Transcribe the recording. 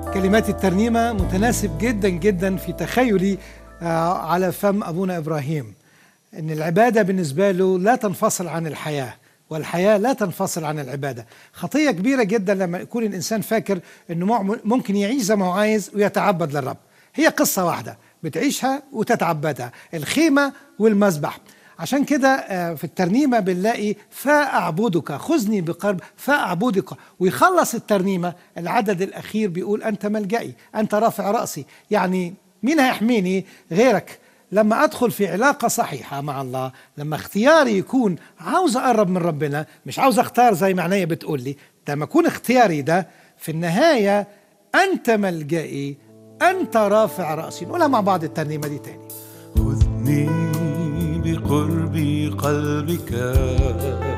كلمات الترنيمة متناسب جدا جدا في تخيلي آه، على فم أبونا إبراهيم أن العبادة بالنسبة له لا تنفصل عن الحياة والحياة لا تنفصل عن العبادة خطية كبيرة جدا لما يكون الإنسان فاكر أنه مع- ممكن يعيش زي ما هو عايز ويتعبد للرب هي قصة واحدة بتعيشها وتتعبدها الخيمة والمذبح عشان كده آه، في الترنيمة بنلاقي فأعبدك خذني بقرب فأعبدك ويخلص الترنيمة العدد الأخير بيقول أنت ملجئي أنت رافع رأسي يعني مين هيحميني غيرك لما أدخل في علاقة صحيحة مع الله لما اختياري يكون عاوز أقرب من ربنا مش عاوز أختار زي ما عينيا بتقول لي لما يكون اختياري ده في النهاية أنت ملجئي أنت رافع رأسي نقولها مع بعض الترنيمة دي تاني خذني بقرب قلبك